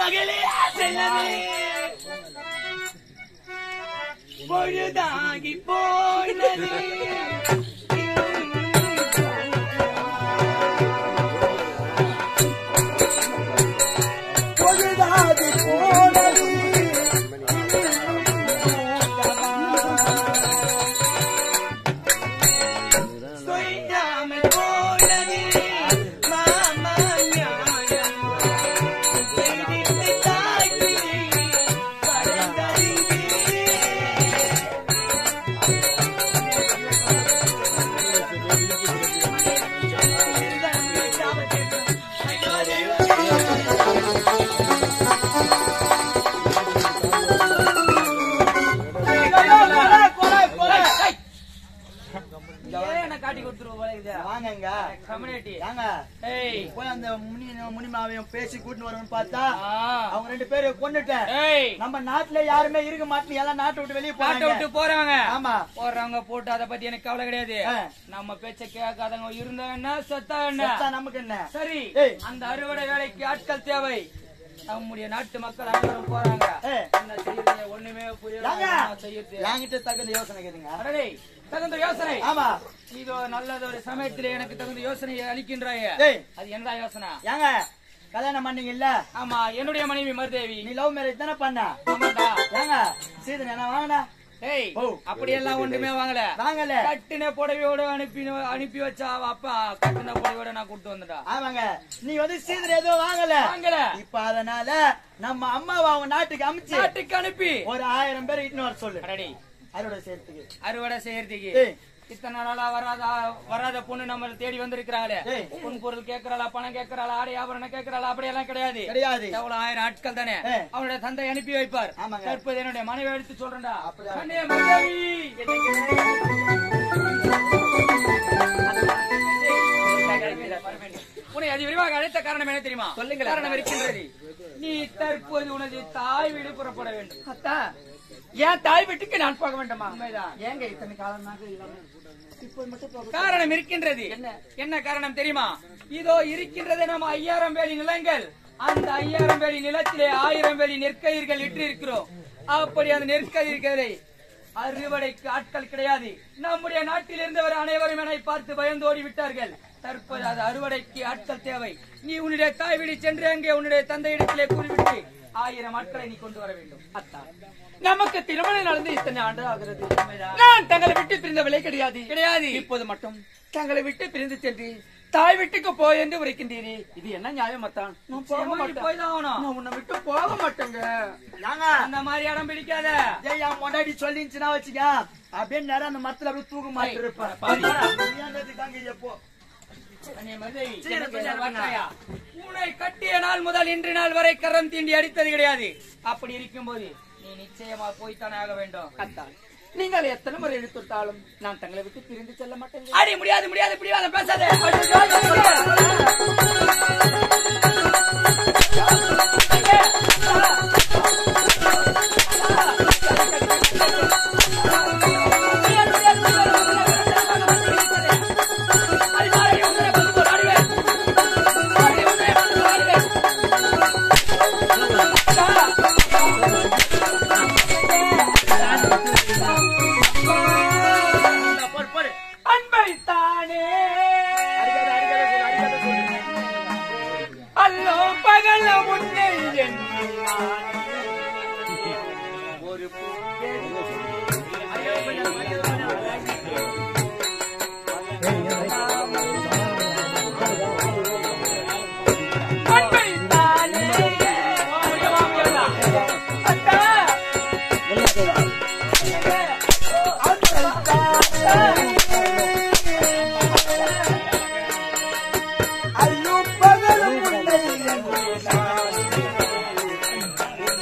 மகளே செல்லவே பொழுதாகி போனது பொழுதாகி போனது சொல்லாமல் போனது மாமா நியாயம் செய்திட்டு தாக்கி பறந்தறிவே ஏன் என்ன காட்டி கொடுத்துருவோம் போல இது? வாங்கங்க கம்யூனிட்டி. ஏங்க ஏய், போய் அந்த முனி முனிமாவையும் பேசி கூட்டின்னு வரணும்னு பார்த்தா ஆ. அவங்க ரெண்டு பேரும் கொண்டுட்டேன் ஏய், நம்ம நாட்டுல யாருமே இருக்க மாட்டேன் எல்லாம் நாட்டை விட்டு வெளியே நாட்டை போறாங்க விட்டு போறாங்க ஆமா போடுறவங்க போட்டு அதை பத்தி எனக்கு கவலை கிடையாது ஆ. நம்ம பேச்ச கேட்காதவங்க இருந்தா என்ன செத்தா என்ன செத்தா நமக்கு என்ன சரி ஏய். அந்த அறுவடை வேலைக்கு ஆட்கள் தேவை நம்முடைய நாட்டு மக்கள் அனைவரும் போறாங்க ஏய். என்ன செய்யறது ஒண்ணுமே புரியல ஏங்க? என்ன செய்யறது என்கிட்ட தகுந்த யோசனை கேளுங்க அடடே, தகுந்த யோசனை ஆமா இதோ நல்லது ஒரு சமயத்திலே எனக்கு தகுந்த யோசனையை அளிக்கின்றாய ஏய். அது என்னடா யோசனை ஏங்க கல்யாணம் பண்ணீங்க இல்ல ஆமா என்னுடைய மனைவி மருதேவி நீ லவ் மேரேஜ் தானே பண்ண ஆமாடா ஏங்க சீதன் என்ன வாங்கினா ஏய் ஓ. அப்படியெல்லாம் ஒண்ணுமே வாங்கல வாங்கல கட்டின புடவையோட அனுப்பி அனுப்பி வச்சா அவ அப்பா கட்டின புடவையோட நான் கூட்டு வந்துட்டா ஆமாங்க நீ வந்து சீதன் எதுவும் வாங்கல வாங்கல இப்ப அதனால நம்ம அம்மாவை அவங்க நாட்டுக்கு அமிச்சு நாட்டுக்கு அனுப்பி ஒரு ஆயிரம் பேர் இட்டுன்னு வர சொல்லு அடடே அறுவடை சேர்த்துக்கு அறுவடை செய்யறதுக்கு ஏய். இத்தனை நாளா வராத வராத பொண்ணு நம்ம தேடி வந்திருக்கிறாங்களே ஏய். பொன் பொருள் கேட்கறாளா பணம் கேட்கறாளா ஆடை ஆபரணம் கேட்கறாளா அப்படியெல்லாம் கிடையாது கிடையாது எவ்வளவு ஆயிரம் ஆட்கள் தானே ஏய். அவனுடைய தந்தை அனுப்பி வைப்பார் ஆமாங்க. தற்போது என்னுடைய மனைவி எடுத்து சொல்றேன்டா அப்படியா? கண்ணே மனைவி உன்னை அது விரிவாக அழைத்த காரணம் என்ன தெரியுமா சொல்லுங்க காரணம் இருக்கின்றது நீ தற்போது உனது தாய் வீடு புறப்பட வேண்டும் அத்தா ஏன் தாய் வீட்டுக்கு நான் போக வேண்டுமா உண்மைதான் ஏங்க இத்தனை காலமாக இல்லாம இப்போது மட்டும் போக காரணம் இருக்கின்றது என்ன காரணம் தெரியுமா இதோ இருக்கின்றது நம்ம ஐயாயிரம் வேலி நிலங்கள் அந்த ஐயாயிரம் வேலி நிலத்திலே ஆயிரம் வேலி நெற்கயிர்கள் இட்டு இருக்கிறோம் அப்படி அந்த நெற்கயிர்களை அறுவடைக்கு ஆட்கள் கிடையாது நம்முடைய நாட்டில் இருந்தவர் அனைவரும் என்னை பார்த்து பயந்து ஓடி விட்டார்கள் தற்போது அது அறுவடைக்கு ஆட்கள் தேவை நீ உன்னுடைய தாய் வீடு சென்று அங்கே உன்னுடைய தந்தை இடத்திலே கூறிவிட்டு ஆயிரம் ஆட்களை நீ கொண்டு வர வேண்டும் அத்தா நமக்கு திருமணம் நடந்து இத்தனை ஆண்டு ஆகிறது நான் தங்களை விட்டு பிரிந்த விலை கிடையாது கிடையாது இப்போது மட்டும் தங்களை விட்டு பிரிந்து சென்று தாய் வீட்டுக்கு போய் என்று உரைக்கின்றீரே இது என்ன நியாயம் அத்தான் நான் போக நிச்சயமா நீ மாட்டேன் போய்தான் ஆகணும் நான் உன்னை விட்டு போக மாட்டேங்க ஏங்க அந்த மாதிரி இடம் பிடிக்காத ஏய், என் முன்னாடி சொல்லிச்சுன்னா வச்சுக்க அப்படியே நேரம் அந்த மரத்துல அப்படியே தூக்க மாட்டு இருப்பேன் பாரு. எப்போ அண்ணே மருதேவி, சரி, எனக்கு கொஞ்சம் ஒரு இருங்க. வார்த்தையா? உன்னை கட்டிய நாள் முதல் இன்று நாள் வரை கரம் தீண்டி அடித்தது கிடையாது அப்படி இருக்கும்போது நீ நிச்சயமா போய்த்தானே ஆக வேண்டும் அத்தா நீங்கள் எத்தனை முறை எடுத்துட்டாலும் நான் தங்களை விட்டு பிரிந்து செல்ல மாட்டேங்க அடி முடியாது முடியாது பிடிவாத பேசாத போடு, போடு. அன்பை தானே அடிக்காத, அடிக்காத சொல்லு, அடிக்காத சொல்லு. அல்லோ பகல முன்னே எண்ணினானே. ஒரு அன்பை தானே அத்தா ஐயோ, பகலும் உன்னை எண்ணினானே.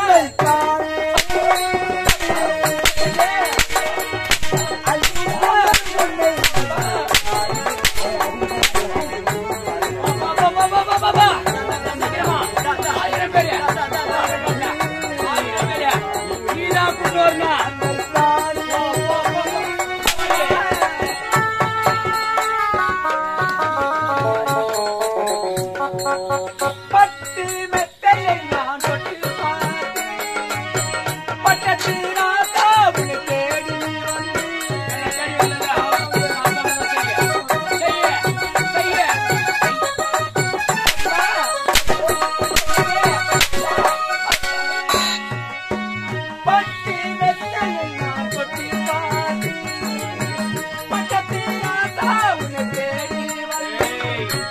ஆயிரம் பேரு ஆயிரம் பேரு நீதான் கொண்டு வரணும் பட்டு மெத்தையை நான் தொட்டு பார்த்தேன். பட்டத்து ராசாவுக்கு தேடி வந்து பட்டு மெத்தையை நான் தொட்டு பார்த்தேன். பட்டத்து ராசாவுக்கு தேடி வந்து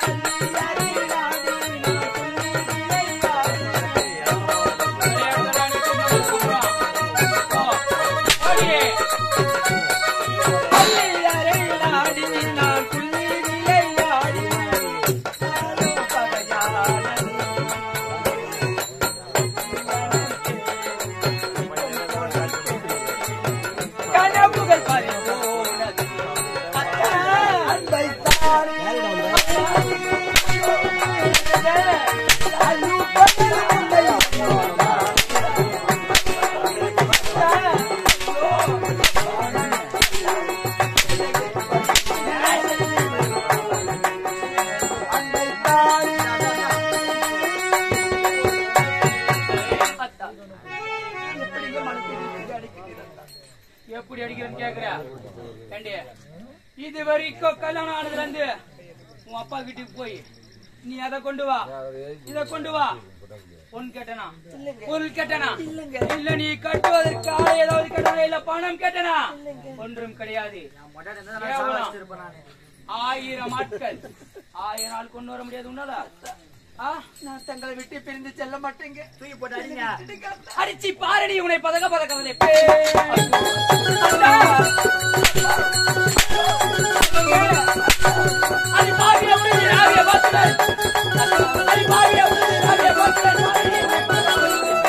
கனவுகள் பறிபோனது அன்பை எப்படி அடிக்கிறேன்னு கேக்குற ஏண்டி இது வரைக்கும் கல்யாணம் ஆனதுல இருந்து உன் அப்பா வீட்டுக்கு போய் நீ அதை கொண்டு வா இத கொண்டு வா பொன் கேட்டனா பொருள் கேட்டனா இல்ல நீ கட்டுவதற்கு ஆளை ஏதாவது கேட்டனா இல்ல பணம் கேட்டனா ஒன்றும் கிடையாது கேவலம். ஆயிரம் ஆட்கள் ஆயிரம் நாள் கொண்டு வர முடியாது உன்னால ஆ? நான் தங்களை விட்டு பிரிந்து செல்ல மாட்டேங்க தூக்கி போட்டு அடிங்க அடிச்சு பாரடி உன்னை பதக பதக்கவதை அது பாவிய முடிஞ்சு ராவிய பார்த்துடன் அது பாவிய முடிஞ்சு ராவிய பார்த்துடன்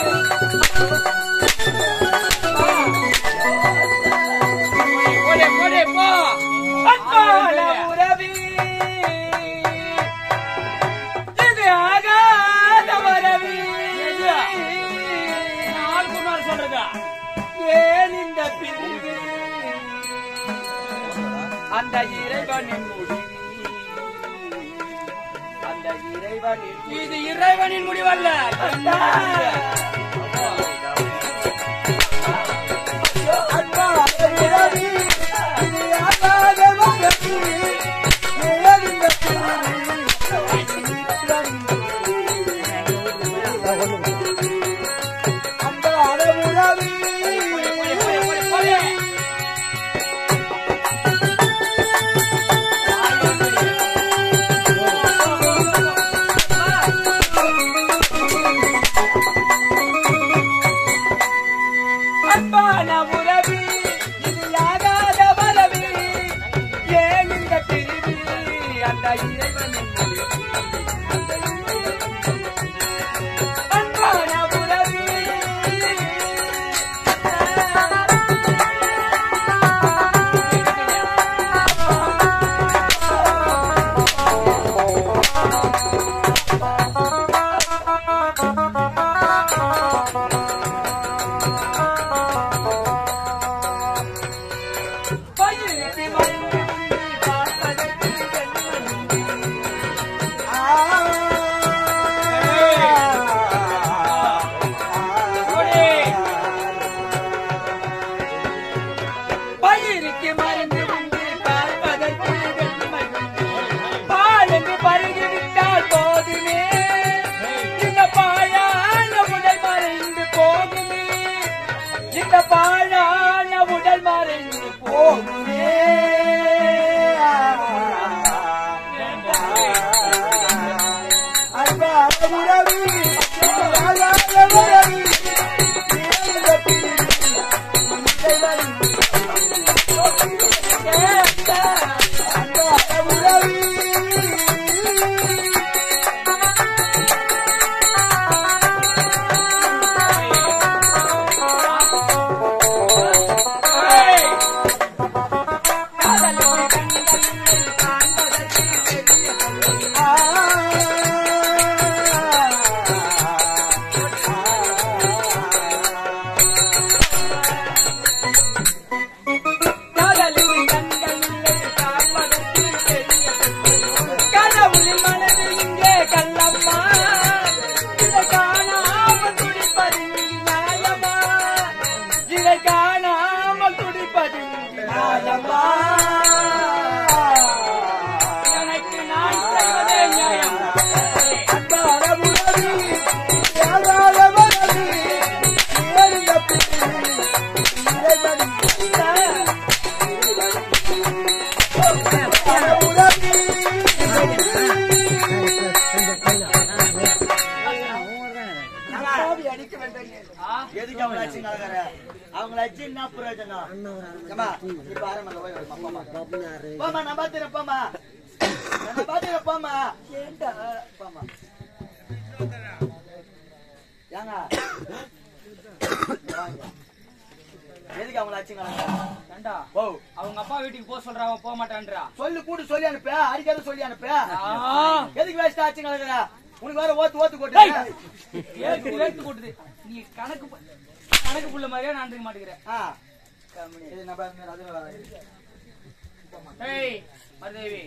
போடே போடே போ அன்பான உறவி இது ஆகாத வரவி ஆள் குமார் சொல்றதா ஏன் இந்த பிரிவு அந்த இறைவனின் முடிவு அந்த இறைவனின் இது இறைவனின் முடிவல்ல அன்பான உறவி இது ஆகாத வரவி ஏன் இந்த அன்பான உறவி போடே அன்பான உறவி இது யாகாத வரவி ஏன் இந்த பிரிவி அந்த இறைவனின் முடிவு. அந்த இறைவனின் முடிவு. அன்பான உறவி பயிரிட்டு மருந்து பார்ப்பதற்கு பெண்மணி. ஆ ஏங்க? பாவி அடிக்க வேண்டாங்க ஆ? எதுக்கு அவங்கள அடிச்சு நடக்கிற அவங்கள அடிச்சு என்ன பிரயோஜனம் ஏம்மா, இப்ப ஆரம்பத்துல போய் வருமா, போம்மா. போம்மா நான் பாத்துறேன் போம்மா நான் பாத்துறேன் போம்மா ஏன்டா போம்மா ஏங்க வாங்க. எதுக்கு அவங்கள அடிச்சு நடக்கிற ஏண்டா ஓ அவங்க அப்பா வீட்டுக்கு போக சொல்றா அவன் போக மாட்டான்றா சொல்லு கூட்டு சொல்லி அனுப்ப அடிக்காத சொல்லி அனுப்ப ஆ. எதுக்கு வேஸ்ட் ஆச்சு நடக்கிற உனக்கு வேற ஓத்து ஓத்து டேய், கொட்டு ஏத்து ஏத்து கொட்டுது நீ கணக்கு ப- கணக்கு புள்ள மாதிரியா நான் இருக்க மாட்டேங்கிறேன் ஆ இது நம்ம அது வராது. ஏய் மருதேவி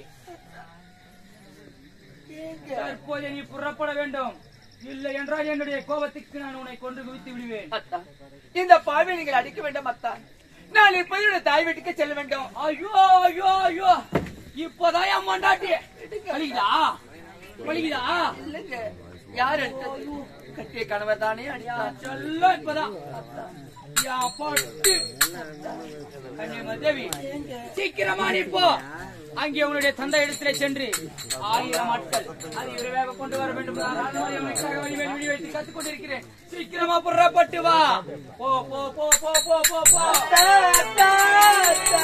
தற்போது நீ புறப்பட வேண்டும் இல்லை என்றால் என்னுடைய கோபத்துக்கு நான் உன்னை கொன்று குவித்து விடுவேன் அத்தா இந்த பாவி நீங்கள் அடிக்க வேண்டாம் அத்தா நான் இப்போது என்னுடைய தாய் வீட்டுக்கு செல்ல வேண்டும் ஐயோ ஐயோ ஐயோ இப்போதான் என் மண்டாட்டி வலிக்குதா வலிக்குதா இல்லைங்க யார் அடித்தது கட்டிய கணவர் தானே அடித்தார் செல்லம் இப்பதான் என் பட்டு கன்னியமாதேவி சீக்கிரமா நீ போ அங்கே உன்னுடைய தந்தை இடத்திலே சென்று ஆயிரம் ஆட்கள் அதை விரைவாக கொண்டு வர வேண்டும் ராணுவரை உனக்காக வழி வழி வைத்து கத்துக் கொண்டிருக்கிறேன் சீக்கிரமா புறப்பட்டு வா போ போ போ போ போ போ போ அத்தா, அத்தா, அத்தா.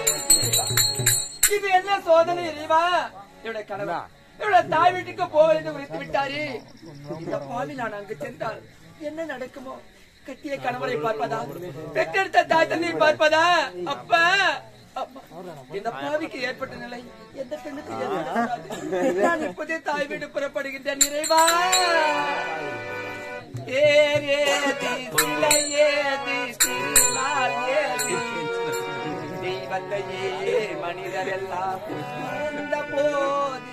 இது என்ன சோதனை இறைவா என்னுடைய கணவர் என்னோட தாய் வீட்டுக்கு போவது உரைத்து விட்டாரே இந்த பாவி நான் அங்கு சென்றால் என்ன நடக்குமோ கட்டிய கணவரை பார்ப்பதா பெற்றெடுத்த தாய் தந்தையை பார்ப்பதா அப்பா அப்பா, இந்த பாவிக்கு ஏற்பட்ட நிலை எந்த பெண்ணுக்கு ஏற்படக்கூடாது. நான் இப்போதே தாய் வீடு புறப்படுகின்றேன் நிறைவா ஏர் ஏதி சிலை ஏதி சிலால் ஏதி தெய்வத்தையே மனிதரெல்லாம் மறந்த போது